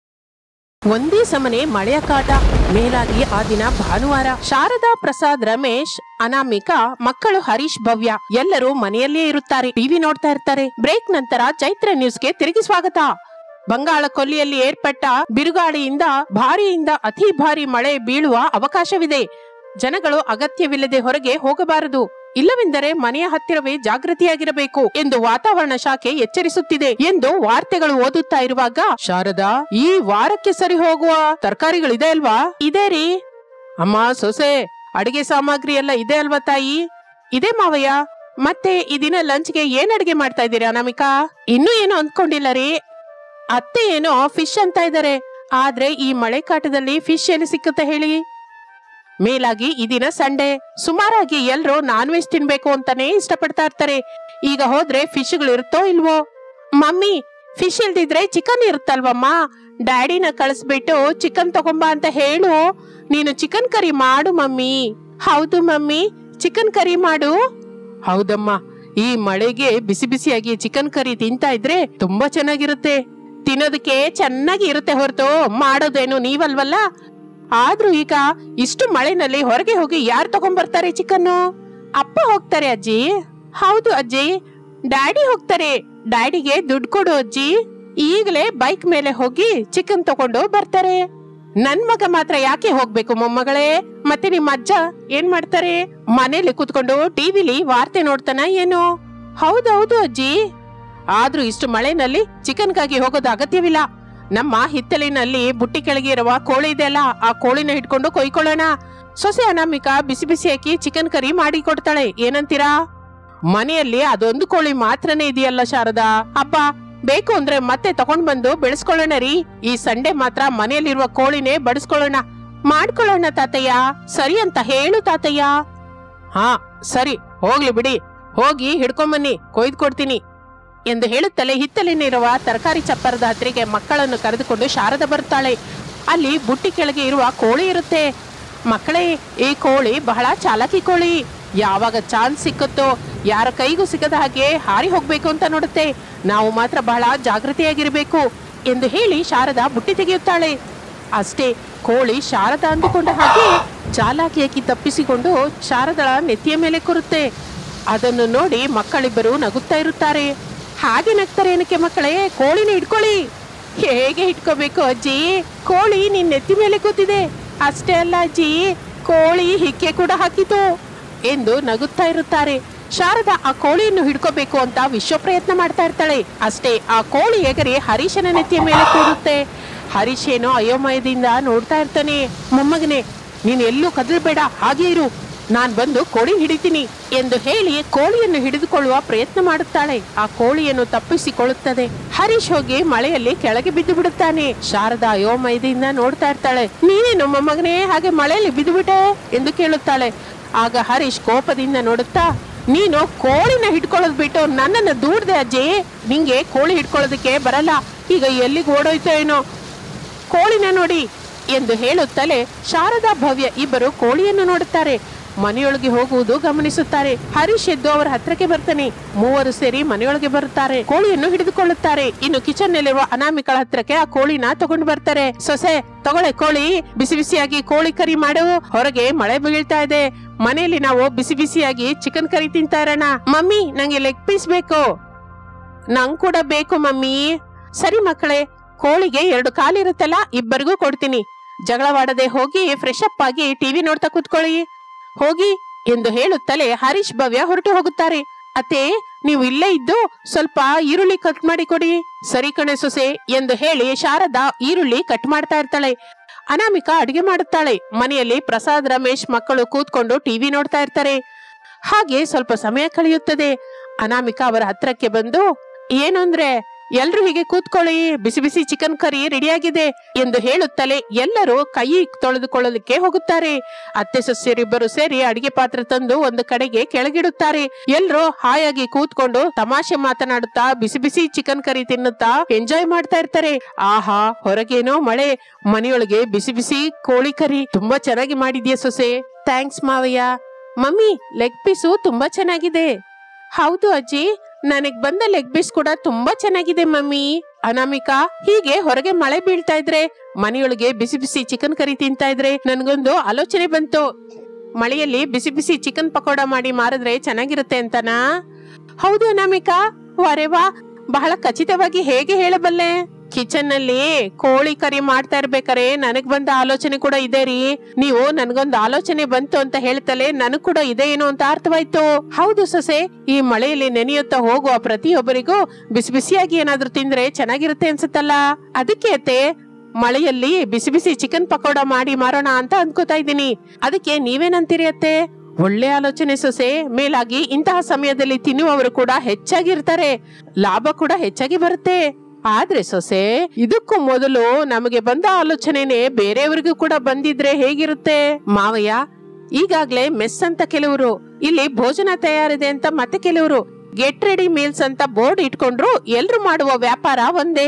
ಒಂದೇ ಸಮನೆ ಮಳೆಯ ಕಾಟ ಮೇಲಾಗಿ ಆ ದಿನ ಭಾನುವಾರ ಶಾರದಾ ಪ್ರಸಾದ್ ರಮೇಶ್ ಅನಾಮಿಕಾ ಮಕ್ಕಳು ಹರೀಶ್ ಭವ್ಯ ಎಲ್ಲರೂ ಮನೆಯಲ್ಲೇ ಇರುತ್ತಾರೆ ಟಿವಿ ನೋಡ್ತಾ ಇರ್ತಾರೆ ಬ್ರೇಕ್ ನಂತರ ಚೈತ್ರ ನ್ಯೂಸ್ಗೆ ತಿರುಗಿ ಸ್ವಾಗತ ಬಂಗಾಳ ಕೊಲ್ಲಿಯಲ್ಲಿ ಏರ್ಪಟ್ಟ ಬಿರುಗಾಳಿಯಿಂದ ಭಾರಿಯಿಂದ ಅತಿ ಭಾರಿ ಮಳೆ ಬೀಳುವ ಅವಕಾಶವಿದೆ ಜನಗಳು ಅಗತ್ಯವಿಲ್ಲದೆ ಹೊರಗೆ ಹೋಗಬಾರದು ಇಲ್ಲವೆಂದರೆ ಮನೆಯ ಹತ್ತಿರವೇ ಜಾಗೃತಿಯಾಗಿರಬೇಕು ಎಂದು ವಾತಾವರಣ ಶಾಖೆ ಎಚ್ಚರಿಸುತ್ತಿದೆ ಎಂದು ವಾರ್ತೆಗಳು ಓದುತ್ತಾ ಇರುವಾಗ ಶಾರದಾ ಈ ವಾರಕ್ಕೆ ಸರಿ ಹೋಗುವ ತರಕಾರಿಗಳಿದೆ ಅಲ್ವಾ ಇದೆ ರೀ ಅಮ್ಮ ಸೊಸೆ ಅಡಿಗೆ ಸಾಮಗ್ರಿ ಎಲ್ಲ ಇದೆ ಅಲ್ವಾ ತಾಯಿ ಇದೆ ಮಾವಯ್ಯ ಮತ್ತೆ ಈ ದಿನ ಲಂಚ್ಗೆ ಏನ್ ಅಡಿಗೆ ಮಾಡ್ತಾ ಇದ್ದೀರಾ ಅನಾಮಿಕಾ ಇನ್ನೂ ಏನು ಅಂದ್ಕೊಂಡಿಲ್ಲ ರೀ ಅತ್ತೆ ಏನೋ ಫಿಶ್ ಅಂತ ಇದ್ದಾರೆ ಆದ್ರೆ ಈ ಮಳೆ ಕಾಟದಲ್ಲಿ ಫಿಶ್ ಎಲ್ಲಿ ಸಿಕ್ಕುತ್ತೆ ಹೇಳಿ ಮೇಲಾಗಿ ಈ ದಿನ ಸಂಡೇ ಸುಮಾರಾಗಿ ಎಲ್ರು ನಾನ್ ವೆಜ್ ತಿನ್ಬೇಕು ಅಂತಾನೆ ಇಷ್ಟಪಡ್ತಾ ಇರ್ತಾರೆ ಈಗ ಹೋದ್ರೆ ಫಿಶ್ಗಳು ಇರುತ್ತೋ ಇಲ್ವೋ ಮಮ್ಮಿ ಫಿಶ್ ಇಲ್ದಿದ್ರೆ ಚಿಕನ್ ಇರುತ್ತಲ್ವಮ್ಮ ಡ್ಯಾಡಿನ ಕಳಿಸ್ಬಿಟ್ಟು ಚಿಕನ್ ತಗೊಂಬ ಅಂತ ಹೇಳು ನೀನು ಚಿಕನ್ ಕರಿ ಮಾಡು ಮಮ್ಮಿ ಹೌದು ಮಮ್ಮಿ ಚಿಕನ್ ಕರಿ ಮಾಡು ಹೌದಮ್ಮ ಈ ಮಳೆಗೆ ಬಿಸಿ ಬಿಸಿಯಾಗಿ ಚಿಕನ್ ಕರಿ ತಿಂತಾ ಇದ್ರೆ ತುಂಬಾ ಚೆನ್ನಾಗಿರುತ್ತೆ ತಿನ್ನೋದಕ್ಕೆ ಚೆನ್ನಾಗಿ ಇರುತ್ತೆ ಹೊರತು ಮಾಡೋದೇನು ನೀವಲ್ವಲ್ಲ ಆದ್ರೂ ಈಗ ಇಷ್ಟು ಮಳೆನಲ್ಲಿ ಹೊರಗೆ ಹೋಗಿ ಯಾರು ತಗೊಂಡ್ಬರ್ತಾರೆ ಚಿಕನ್ನು ಅಪ್ಪ ಹೋಗ್ತಾರೆ ಅಜ್ಜಿ ಹೌದು ಅಜ್ಜಿ ಡ್ಯಾಡಿ ಹೋಗ್ತಾರೆ ಡ್ಯಾಡಿಗೆ ದುಡ್ಡು ಕೊಡು ಅಜ್ಜಿ ಈಗಲೇ ಬೈಕ್ ಮೇಲೆ ಹೋಗಿ ಚಿಕನ್ ತಗೊಂಡು ಬರ್ತಾರೆ ನನ್ ಮಗ ಮಾತ್ರ ಯಾಕೆ ಹೋಗ್ಬೇಕು ಮೊಮ್ಮಗಳೇ ಮತ್ತೆ ನಿಮ್ಮ ಅಜ್ಜ ಏನ್ ಮಾಡ್ತಾರೆ ಮನೇಲಿ ಕುತ್ಕೊಂಡು ಟಿವಿಲಿ ವಾರ್ತೆ ನೋಡ್ತಾನ ಏನು ಹೌದೌದು ಅಜ್ಜಿ ಆದ್ರೂ ಇಷ್ಟು ಮಳೆನಲ್ಲಿ ಚಿಕನ್ಗಾಗಿ ಹೋಗೋದು ಅಗತ್ಯವಿಲ್ಲ ನಮ್ಮ ಹಿತ್ತಲಿನಲ್ಲಿ ಬುಟ್ಟಿ ಕೆಳಗೆ ಇರುವ ಕೋಳಿ ಇದೆಯಲ್ಲ ಆ ಕೋಳಿನ ಹಿಡ್ಕೊಂಡು ಕೊಯ್ಕೊಳ್ಳೋಣ ಸೊಸೆ ಅನಾಮಿಕಾ ಬಿಸಿ ಬಿಸಿ ಹಾಕಿ ಚಿಕನ್ ಕರಿ ಮಾಡಿ ಕೊಡ್ತಾಳೆ ಏನಂತೀರಾ ಮನೆಯಲ್ಲಿ ಅದೊಂದು ಕೋಳಿ ಮಾತ್ರನೇ ಇದೆಯಲ್ಲ ಶಾರದಾ ಅಪ್ಪ ಬೇಕು ಅಂದ್ರೆ ಮತ್ತೆ ತಗೊಂಡ್ ಬಂದು ಬೆಳೆಸ್ಕೊಳ್ಳೋಣ ರೀ ಈ ಸಂಡೆ ಮಾತ್ರ ಮನೆಯಲ್ಲಿರುವ ಕೋಳಿನೇ ಬಡಿಸ್ಕೊಳ್ಳೋಣ ಮಾಡ್ಕೊಳ್ಳೋಣ ತಾತಯ್ಯ ಸರಿ ಅಂತ ಹೇಳು ತಾತಯ್ಯ ಹಾ ಸರಿ ಹೋಗ್ಲಿ ಬಿಡಿ ಹೋಗಿ ಹಿಡ್ಕೊಂಬನ್ನಿ ಕೊಯ್ದು ಕೊಡ್ತೀನಿ ಎಂದು ಹೇಳುತ್ತಲೇ ಹಿತ್ತಲಿನಿರುವ ತರಕಾರಿ ಚಪ್ಪರದ ಹತ್ತಿರಿಗೆ ಮಕ್ಕಳನ್ನು ಕರೆದುಕೊಂಡು ಶಾರದ ಬರುತ್ತಾಳೆ ಅಲ್ಲಿ ಬುಟ್ಟಿ ಕೆಳಗೆ ಇರುವ ಕೋಳಿ ಇರುತ್ತೆ ಮಕ್ಕಳೇ ಈ ಕೋಳಿ ಬಹಳ ಚಾಲಾಕಿ ಕೋಳಿ ಯಾವಾಗ ಚಾನ್ಸ್ ಸಿಕ್ಕುತ್ತೋ ಯಾರ ಕೈಗೂ ಸಿಗದ ಹಾಗೆ ಹಾರಿ ಹೋಗ್ಬೇಕು ಅಂತ ನೋಡುತ್ತೆ ನಾವು ಮಾತ್ರ ಬಹಳ ಜಾಗೃತಿಯಾಗಿರಬೇಕು ಎಂದು ಹೇಳಿ ಶಾರದಾ ಬುಟ್ಟಿ ತೆಗೆಯುತ್ತಾಳೆ ಅಷ್ಟೇ ಕೋಳಿ ಶಾರದಾ ಅಂದುಕೊಂಡ ಹಾಗೆ ಚಾಲಾಕಿಯಾಗಿ ತಪ್ಪಿಸಿಕೊಂಡು ಶಾರದಳ ನೆತ್ತಿಯ ಮೇಲೆ ಕೂರುತ್ತೆ ಅದನ್ನು ನೋಡಿ ಮಕ್ಕಳಿಬ್ಬರು ನಗುತ್ತಾ ಇರುತ್ತಾರೆ ಹಾಗೆ ನಗ್ತಾರೆ ಏನಕ್ಕೆ ಮಕ್ಕಳೇ ಕೋಳಿನ ಇಟ್ಕೊಳ್ಳಿ ಹೇಗೆ ಇಟ್ಕೋಬೇಕು ಅಜ್ಜಿ ಕೋಳಿ ನಿನ್ ನೆತ್ತಿ ಮೇಲೆ ಕೂತಿದೆ ಅಷ್ಟೇ ಅಲ್ಲ ಅಜ್ಜಿ ಕೋಳಿ ಹಿಕ್ಕೆ ಕೂಡ ಹಾಕಿತು ಎಂದು ನಗುತ್ತಾ ಇರುತ್ತಾರೆ ಶಾರದಾ ಆ ಕೋಳಿಯನ್ನು ಹಿಡ್ಕೋಬೇಕು ಅಂತ ವಿಶ್ವ ಪ್ರಯತ್ನ ಮಾಡ್ತಾ ಇರ್ತಾಳೆ ಅಷ್ಟೇ ಆ ಕೋಳಿ ಎಗರಿ ಹರೀಶನ ನೆತ್ತಿಯ ಮೇಲೆ ಕೂರುತ್ತೆ ಹರೀಶ್ ಏನೋ ಅಯೋಮಯದಿಂದ ನೋಡ್ತಾ ಇರ್ತಾನೆ ಮೊಮ್ಮಗನೇ ನೀನ್ ಎಲ್ಲೂ ಕದಲ್ಬೇಡ ಹಾಗೆ ಇರು ನಾನ್ ಬಂದು ಕೋಳಿ ಹಿಡಿತೀನಿ ಎಂದು ಹೇಳಿ ಕೋಳಿಯನ್ನು ಹಿಡಿದುಕೊಳ್ಳುವ ಪ್ರಯತ್ನ ಮಾಡುತ್ತಾಳೆ ಆ ಕೋಳಿಯನ್ನು ತಪ್ಪಿಸಿಕೊಳ್ಳುತ್ತದೆ ಹರೀಶ್ ಹೋಗಿ ಮಳೆಯಲ್ಲಿ ಕೆಳಗೆ ಬಿದ್ದು ಬಿಡುತ್ತಾನೆ ಶಾರದಾ ಅಯೋಮಯದಿಂದ ನೋಡ್ತಾ ಇರ್ತಾಳೆ ನೀನೇನು ಮೊಮ್ಮಗನೇ ಹಾಗೆ ಮಳೆಯಲ್ಲಿ ಬಿದ್ದು ಬಿಟ್ಟೆ ಎಂದು ಕೇಳುತ್ತಾಳೆ ಆಗ ಹರೀಶ್ ಕೋಪದಿಂದ ನೋಡುತ್ತಾ ನೀನು ಕೋಳಿನ ಹಿಡ್ಕೊಳ್ಳೋದ್ ಬಿಟ್ಟು ನನ್ನನ್ನು ದೂಡ್ದೆ ಅಜ್ಜಿ ನಿಂಗೆ ಕೋಳಿ ಹಿಡ್ಕೊಳ್ಳೋದಕ್ಕೆ ಬರಲ್ಲ ಈಗ ಎಲ್ಲಿಗೆ ಓಡೋಯ್ತೋ ಏನೋ ಕೋಳಿನ ನೋಡಿ ಎಂದು ಹೇಳುತ್ತಲೇ ಶಾರದಾ ಭವ್ಯ ಇಬ್ಬರು ಕೋಳಿಯನ್ನು ನೋಡುತ್ತಾರೆ ಮನೆಯೊಳಗೆ ಹೋಗುವುದು ಗಮನಿಸುತ್ತಾರೆ ಹರೀಶ್ ಎದ್ದು ಅವರ ಹತ್ರಕ್ಕೆ ಬರ್ತಾನೆ ಮೂವರು ಸೇರಿ ಮನೆಯೊಳಗೆ ಬರುತ್ತಾರೆ ಕೋಳಿಯನ್ನು ಹಿಡಿದುಕೊಳ್ಳುತ್ತಾರೆ ಇನ್ನು ಕಿಚನ್ ನಲ್ಲಿರುವ ಅನಾಮಿಕಳ ಹತ್ರಕ್ಕೆ ಆ ಕೋಳಿನ ತಗೊಂಡು ಬರ್ತಾರೆ ಸೊಸೆ ತಗೊಳ್ಳೆ ಕೋಳಿ ಬಿಸಿ ಬಿಸಿಯಾಗಿ ಕೋಳಿ ಕರಿ ಮಾಡು ಹೊರಗೆ ಮಳೆ ಬೀಳ್ತಾ ಇದೆ ಮನೆಯಲ್ಲಿ ನಾವು ಬಿಸಿ ಬಿಸಿಯಾಗಿ ಚಿಕನ್ ಕರಿ ತಿಂತಾ ಇರೋಣ ಮಮ್ಮಿ ನಂಗೆ ಲೆಗ್ ಪೀಸ್ ಬೇಕು ನಂಗ್ ಕೂಡ ಬೇಕು ಮಮ್ಮಿ ಸರಿ ಮಕ್ಕಳೇ ಕೋಳಿಗೆ ಎರಡು ಕಾಲಿರುತ್ತಲ್ಲ ಇಬ್ಬರಿಗೂ ಕೊಡ್ತೀನಿ ಜಗಳವಾಡದೆ ಹೋಗಿ ಫ್ರೆಶ್ ಅಪ್ ಆಗಿ ಟಿವಿ ನೋಡ್ತಾ ಕೂತ್ಕೊಳ್ಳಿ ಹೋಗಿ ಎಂದು ಹೇಳುತ್ತಲೇ ಹರೀಶ್ ಭವ್ಯ ಹೊರಟು ಹೋಗುತ್ತಾರೆ ಅತ್ತೆ ನೀವು ಇಲ್ಲೇ ಇದ್ದು ಸ್ವಲ್ಪ ಈರುಳ್ಳಿ ಕಟ್ ಮಾಡಿ ಕೊಡಿ ಸರಿ ಕಣೆ ಸೊಸೆ ಎಂದು ಹೇಳಿ ಶಾರದಾ ಈರುಳ್ಳಿ ಕಟ್ ಮಾಡ್ತಾ ಇರ್ತಾಳೆ ಅನಾಮಿಕಾ ಅಡಿಗೆ ಮಾಡುತ್ತಾಳೆ ಮನೆಯಲ್ಲಿ ಪ್ರಸಾದ್ ರಮೇಶ್ ಮಕ್ಕಳು ಕೂತ್ಕೊಂಡು ಟಿವಿ ನೋಡ್ತಾ ಇರ್ತಾರೆ ಹಾಗೆ ಸ್ವಲ್ಪ ಸಮಯ ಕಳೆಯುತ್ತದೆ ಅನಾಮಿಕಾ ಅವರ ಹತ್ರಕ್ಕೆ ಬಂದು ಏನು ಅಂದ್ರೆ ಎಲ್ರು ಹೀಗೆ ಕೂತ್ಕೊಳ್ಳಿ ಬಿಸಿ ಬಿಸಿ ಚಿಕನ್ ಕರಿ ರೆಡಿಯಾಗಿದೆ ಎಂದು ಹೇಳುತ್ತಲೇ ಎಲ್ಲರೂ ಕೈ ತೊಳೆದುಕೊಳ್ಳಲಿಕ್ಕೆ ಹೋಗುತ್ತಾರೆ ಅತ್ತೆ ಸೊಸೆಯರಿಬ್ಬರು ಸೇರಿ ಅಡಿಗೆ ಪಾತ್ರೆ ತಂದು ಒಂದು ಕಡೆಗೆ ಕೆಳಗಿಡುತ್ತಾರೆ ಎಲ್ರು ಹಾಯಾಗಿ ಕೂತ್ಕೊಂಡು ತಮಾಷೆ ಮಾತನಾಡುತ್ತಾ ಬಿಸಿ ಬಿಸಿ ಚಿಕನ್ ಕರಿ ತಿನ್ನುತ್ತಾ ಎಂಜಾಯ್ ಮಾಡ್ತಾ ಇರ್ತಾರೆ ಆಹಾ ಹೊರಗೇನೋ ಮಳೆ ಮನೆಯೊಳಗೆ ಬಿಸಿ ಬಿಸಿ ಕೋಳಿ ಕರಿ ತುಂಬಾ ಚೆನ್ನಾಗಿ ಮಾಡಿದ್ಯಾ ಸೊಸೆ ಥ್ಯಾಂಕ್ಸ್ ಮಾವಯ್ಯ ಮಮ್ಮಿ ಲೆಗ್ ಪೀಸು ತುಂಬಾ ಚೆನ್ನಾಗಿದೆ ಹೌದು ಅಜ್ಜಿ ನನಗ್ ಬಂದ ಲೆಗ್ ಪೀಸ್ ಕೂಡ ತುಂಬಾ ಚೆನ್ನಾಗಿದೆ ಮಮ್ಮಿ ಅನಾಮಿಕಾ ಹೀಗೆ ಹೊರಗೆ ಮಳೆ ಬೀಳ್ತಾ ಇದ್ರೆ ಮನೆಯೊಳಗೆ ಬಿಸಿ ಬಿಸಿ ಚಿಕನ್ ಕರಿ ತಿಂತಾ ಇದ್ರೆ ನನ್ಗೊಂದು ಆಲೋಚನೆ ಬಂತು ಮಳೆಯಲ್ಲಿ ಬಿಸಿ ಬಿಸಿ ಚಿಕನ್ ಪಕೋಡ ಮಾಡಿ ಮಾರಿದ್ರೆ ಚೆನ್ನಾಗಿರುತ್ತೆ ಅಂತನಾ ಹೌದು ಅನಾಮಿಕಾ ವಾರೆ ವಾ ಬಹಳ ಖಚಿತವಾಗಿ ಹೇಗೆ ಹೇಳಬಲ್ಲೆ ಕಿಚನ್ ನಲ್ಲಿ ಕೋಳಿ ಕರಿ ಮಾಡ್ತಾ ಇರ್ಬೇಕಾರೆ ನನಗ್ ಬಂದ ಆಲೋಚನೆ ಕೂಡ ಇದೆ ರೀ ನೀವು ನನ್ಗೊಂದು ಆಲೋಚನೆ ಬಂತು ಅಂತ ಹೇಳ್ತಲೇ ನನಗ್ ಕೂಡ ಇದೆ ಏನು ಅಂತ ಅರ್ಥವಾಯ್ತು ಹೌದು ಸೊಸೆ ಈ ಮಳೆಯಲ್ಲಿ ನೆನೆಯುತ್ತಾ ಹೋಗುವ ಪ್ರತಿಯೊಬ್ಬರಿಗೂ ಬಿಸಿ ಬಿಸಿಯಾಗಿ ಏನಾದ್ರೂ ತಿಂದ್ರೆ ಚೆನ್ನಾಗಿರುತ್ತೆ ಅನ್ಸುತ್ತಲ್ಲ ಅದಕ್ಕೆ ಅತ್ತೆ ಮಳೆಯಲ್ಲಿ ಬಿಸಿ ಬಿಸಿ ಚಿಕನ್ ಪಕೋಡ ಮಾಡಿ ಮಾರೋಣ ಅಂತ ಅನ್ಕೋತಾ ಇದ್ದೀನಿ ಅದಕ್ಕೆ ನೀವೇನಂತೀರಿ ಅತ್ತೆ ಒಳ್ಳೆ ಆಲೋಚನೆ ಸೊಸೆ ಮೇಲಾಗಿ ಇಂತಹ ಸಮಯದಲ್ಲಿ ತಿನ್ನುವವರು ಕೂಡ ಹೆಚ್ಚಾಗಿರ್ತಾರೆ ಲಾಭ ಕೂಡ ಹೆಚ್ಚಾಗಿ ಬರುತ್ತೆ ಆದ್ರೆ ಸೊಸೆ ಇದಕ್ಕೂ ಮೊದಲು ನಮಗೆ ಬಂದ ಆಲೋಚನೆನೆ ಬೇರೆಯವರಿಗೂ ಕೂಡ ಬಂದಿದ್ರೆ ಹೇಗಿರುತ್ತೆ ಮಾವಯ್ಯ ಈಗಾಗ್ಲೇ ಮೆಸ್ ಅಂತ ಕೆಲವರು ಇಲ್ಲಿ ಭೋಜನ ತಯಾರಿದೆ ಅಂತ ಮತ್ತೆ ಕೆಲವರು ಗೆಟ್ ರೆಡಿ ಮೀಲ್ಸ್ ಅಂತ ಬೋರ್ಡ್ ಇಟ್ಕೊಂಡ್ರು ಎಲ್ರು ಮಾಡುವ ವ್ಯಾಪಾರ ಒಂದೇ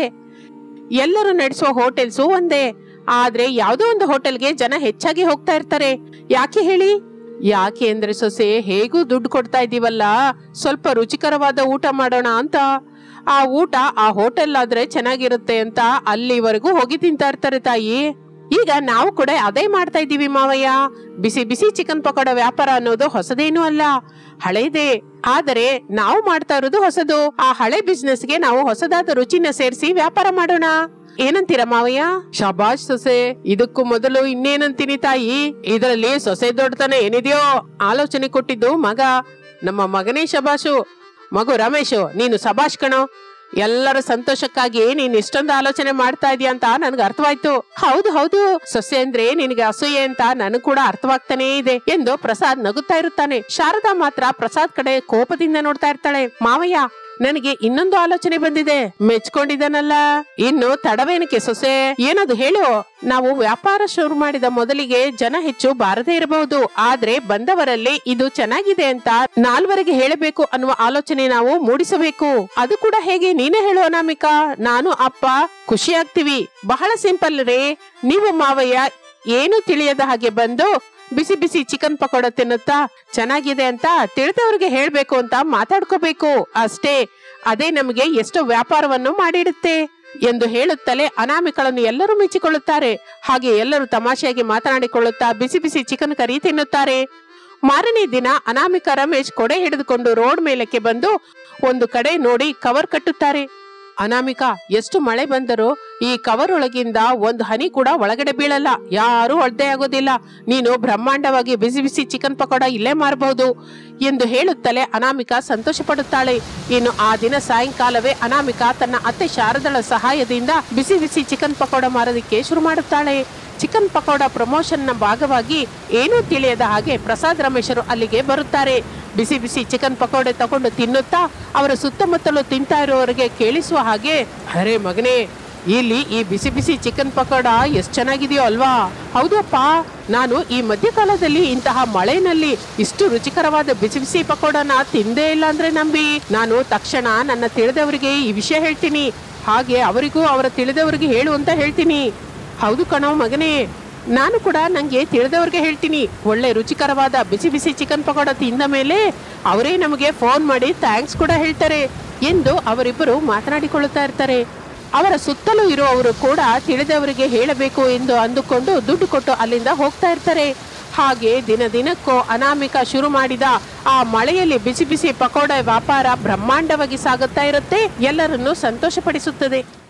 ಎಲ್ಲರೂ ನಡೆಸುವ ಹೋಟೆಲ್ಸು ಒಂದೇ ಆದ್ರೆ ಯಾವ್ದೋ ಒಂದು ಹೋಟೆಲ್ಗೆ ಜನ ಹೆಚ್ಚಾಗಿ ಹೋಗ್ತಾ ಇರ್ತಾರೆ ಯಾಕೆ ಹೇಳಿ ಯಾಕೆ ಅಂದ್ರೆ ಸೊಸೆ ಹೇಗೂ ದುಡ್ಡು ಕೊಡ್ತಾ ಇದೀವಲ್ಲ ಸ್ವಲ್ಪ ರುಚಿಕರವಾದ ಊಟ ಮಾಡೋಣ ಅಂತ ಆ ಊಟ ಆ ಹೋಟೆಲ್ ಆದ್ರೆ ಚೆನ್ನಾಗಿರುತ್ತೆ ಅಂತ ಅಲ್ಲಿವರೆಗೂ ಹೋಗಿ ತಿಂತಾ ಇರ್ತಾರೆ ತಾಯಿ ಈಗ ನಾವು ಕೂಡ ಅದೇ ಮಾಡ್ತಾ ಇದ್ದೀವಿ ಮಾವಯ್ಯ ಬಿಸಿ ಬಿಸಿ ಚಿಕನ್ ಪಕೋಡ ವ್ಯಾಪಾರ ಅನ್ನೋದು ಹೊಸದೇನೂ ಅಲ್ಲ ಹಳೇದೇ ಆದರೆ ನಾವು ಮಾಡ್ತಾ ಇರೋದು ಹೊಸದು ಆ ಹಳೆ ಬಿಸ್ನೆಸ್ಗೆ ನಾವು ಹೊಸದಾದ ರುಚಿನ ಸೇರಿಸಿ ವ್ಯಾಪಾರ ಮಾಡೋಣ ಏನಂತೀರ ಮಾವಯ್ಯ ಶಬಾಷ್ ಸೊಸೆ ಇದಕ್ಕೂ ಮೊದಲು ಇನ್ನೇನಂತೀನಿ ತಾಯಿ ಇದರಲ್ಲಿ ಸೊಸೆ ದೊಡ್ಡತನ ಏನಿದೆಯೋ ಆಲೋಚನೆ ಕೊಟ್ಟಿದ್ದು ಮಗ ನಮ್ಮ ಮಗನೇ ಶಬಾಷು ಮಗು ರಮೇಶು ನೀನು ಸಬಾಷ್ ಕಣೋ ಎಲ್ಲರ ಸಂತೋಷಕ್ಕಾಗಿ ನೀನ್ ಇಷ್ಟೊಂದು ಆಲೋಚನೆ ಮಾಡ್ತಾ ಇದೀಯ ಅಂತ ನನ್ಗೆ ಅರ್ಥವಾಯ್ತು ಹೌದು ಹೌದು ಸೊಸೆ ಅಂದ್ರೆ ನಿನಗೆ ಅಸೂಯೆ ಅಂತ ನನಗ್ ಕೂಡ ಅರ್ಥವಾಗ್ತಾನೇ ಇದೆ ಎಂದು ಪ್ರಸಾದ್ ನಗುತ್ತಾ ಇರುತ್ತಾನೆ ಶಾರದಾ ಮಾತ್ರ ಪ್ರಸಾದ್ ಕಡೆ ಕೋಪದಿಂದ ನೋಡ್ತಾ ಇರ್ತಾಳೆ ಮಾವಯ್ಯ ನನಗೆ ಇನ್ನೊಂದು ಆಲೋಚನೆ ಬಂದಿದೆ ಮೆಚ್ಕೊಂಡಿದ್ದಾನಲ್ಲ ಇನ್ನು ತಡವೇನಕ್ಕೆ ಸೊಸೆ ಏನದು ಹೇಳು ನಾವು ವ್ಯಾಪಾರ ಶುರು ಮಾಡಿದ ಮೊದಲಿಗೆ ಜನ ಹೆಚ್ಚು ಬಾರದೇ ಇರಬಹುದು ಆದ್ರೆ ಬಂದವರಲ್ಲಿ ಇದು ಚೆನ್ನಾಗಿದೆ ಅಂತ ನಾಲ್ವರಿಗೆ ಹೇಳಬೇಕು ಅನ್ನುವ ಆಲೋಚನೆ ನಾವು ಮೂಡಿಸಬೇಕು ಅದು ಕೂಡ ಹೇಗೆ ನೀನೇ ಹೇಳು ಅನಾಮಿಕಾ ನಾನು ಅಪ್ಪ ಖುಷಿ ಆಗ್ತೀವಿ ಬಹಳ ಸಿಂಪಲ್ ರೇ ನೀವು ಮಾವಯ್ಯ ಏನು ತಿಳಿಯದ ಹಾಗೆ ಬಂದು ಬಿಸಿ ಬಿಸಿ ಚಿಕನ್ ಪಕೋಡ ತಿನ್ನುತ್ತಾ ಚೆನ್ನಾಗಿದೆ ಅಂತ ತಿಳಿದವ್ರಿಗೆ ಹೇಳ್ಬೇಕು ಅಂತ ಮಾತಾಡ್ಕೋಬೇಕು ಅಷ್ಟೇ ಅದೇ ನಮಗೆ ಎಷ್ಟು ವ್ಯಾಪಾರವನ್ನು ಮಾಡಿಡುತ್ತೆ ಎಂದು ಹೇಳುತ್ತಲೇ ಅನಾಮಿಕಳನ್ನು ಎಲ್ಲರೂ ಮೆಚ್ಚಿಕೊಳ್ಳುತ್ತಾರೆ ಹಾಗೆ ಎಲ್ಲರೂ ತಮಾಷೆಯಾಗಿ ಮಾತನಾಡಿಕೊಳ್ಳುತ್ತಾ ಬಿಸಿ ಬಿಸಿ ಚಿಕನ್ ಕರಿ ತಿನ್ನುತ್ತಾರೆ ಮಾರನೇ ದಿನ ಅನಾಮಿಕ ರಮೇಶ್ ಕೊಡೆ ಹಿಡಿದುಕೊಂಡು ರೋಡ್ ಮೇಲಕ್ಕೆ ಬಂದು ಒಂದು ಕಡೆ ನೋಡಿ ಕವರ್ ಕಟ್ಟುತ್ತಾರೆ ಅನಾಮಿಕಾ ಎಷ್ಟು ಮಳೆ ಬಂದರೂ ಈ ಕವರ್ ಒಳಗಿಂದ ಒಂದು ಹನಿ ಕೂಡ ಒಳಗಡೆ ಬೀಳಲ್ಲ ಯಾರು ಒಳ್ಳೆ ಆಗೋದಿಲ್ಲ ನೀನು ಬ್ರಹ್ಮಾಂಡವಾಗಿ ಬಿಸಿ ಬಿಸಿ ಚಿಕನ್ ಪಕೋಡ ಇಲ್ಲೇ ಮಾರಬಹುದು ಎಂದು ಹೇಳುತ್ತಲೇ ಅನಾಮಿಕಾ ಸಂತೋಷ ಪಡುತ್ತಾಳೆ ಇನ್ನು ಆ ದಿನ ಸಾಯಂಕಾಲವೇ ಅನಾಮಿಕಾ ತನ್ನ ಅತ್ತೆ ಶಾರದಳ ಸಹಾಯದಿಂದ ಬಿಸಿ ಬಿಸಿ ಚಿಕನ್ ಪಕೋಡ ಮಾರೋದಕ್ಕೆ ಶುರು ಮಾಡುತ್ತಾಳೆ ಚಿಕನ್ ಪಕೋಡ ಪ್ರಮೋಷನ್ ನ ಭಾಗವಾಗಿ ಏನೂ ತಿಳಿಯದ ಹಾಗೆ ಪ್ರಸಾದ್ ರಮೇಶರು ಅಲ್ಲಿಗೆ ಬರುತ್ತಾರೆ ಬಿಸಿ ಬಿಸಿ ಚಿಕನ್ ಪಕೋಡೆ ತಗೊಂಡು ತಿನ್ನುತ್ತಾ ಅವರ ಸುತ್ತಮುತ್ತಲು ತಿಂತಾ ಇರುವವರಿಗೆ ಕೇಳಿಸುವ ಹಾಗೆ ಅರೆ ಮಗನೇ ಇಲ್ಲಿ ಈ ಬಿಸಿ ಬಿಸಿ ಚಿಕನ್ ಪಕೋಡ ಎಷ್ಟು ಚೆನ್ನಾಗಿದೆಯೋ ಅಲ್ವಾ ಹೌದಪ್ಪ ನಾನು ಈ ಮಧ್ಯಕಾಲದಲ್ಲಿ ಇಂತಹ ಮಳೆನಲ್ಲಿ ಇಷ್ಟು ರುಚಿಕರವಾದ ಬಿಸಿ ಬಿಸಿ ಪಕೋಡನ ತಿಂದೇ ಇಲ್ಲ ಅಂದ್ರೆ ನಂಬಿ ನಾನು ತಕ್ಷಣ ನನ್ನ ತಿಳಿದವರಿಗೆ ಈ ವಿಷಯ ಹೇಳ್ತೀನಿ ಹಾಗೆ ಅವರಿಗೂ ಅವರ ತಿಳಿದವರಿಗೆ ಹೇಳು ಅಂತ ಹೇಳ್ತೀನಿ ಹೌದು ಕಣೋ ಮಗನೇ ನಾನು ಕೂಡ ನಂಗೆ ತಿಳಿದವ್ರಿಗೆ ಹೇಳ್ತೀನಿ ಒಳ್ಳೆ ರುಚಿಕರವಾದ ಬಿಸಿ ಬಿಸಿ ಚಿಕನ್ ಪಕೋಡ ತಿಂದ ಮೇಲೆ ಅವರೇ ನಮಗೆ ಫೋನ್ ಮಾಡಿ ಥ್ಯಾಂಕ್ಸ್ ಕೂಡ ಹೇಳ್ತಾರೆ ಎಂದು ಅವರಿಬ್ಬರು ಮಾತನಾಡಿಕೊಳ್ಳುತ್ತಾ ಇರ್ತಾರೆ ಅವರ ಸುತ್ತಲೂ ಇರುವವರು ಕೂಡ ತಿಳಿದವರಿಗೆ ಹೇಳಬೇಕು ಎಂದು ಅಂದುಕೊಂಡು ದುಡ್ಡು ಕೊಟ್ಟು ಅಲ್ಲಿಂದ ಹೋಗ್ತಾ ಇರ್ತಾರೆ ಹಾಗೆ ದಿನ ದಿನಕ್ಕೂ ಅನಾಮಿಕ ಶುರು ಮಾಡಿದ ಆ ಮಳೆಯಲ್ಲಿ ಬಿಸಿ ಬಿಸಿ ಪಕೋಡ ವ್ಯಾಪಾರ ಬ್ರಹ್ಮಾಂಡವಾಗಿ ಸಾಗುತ್ತಾ ಇರುತ್ತೆ ಎಲ್ಲರನ್ನೂ ಸಂತೋಷಪಡಿಸುತ್ತದೆ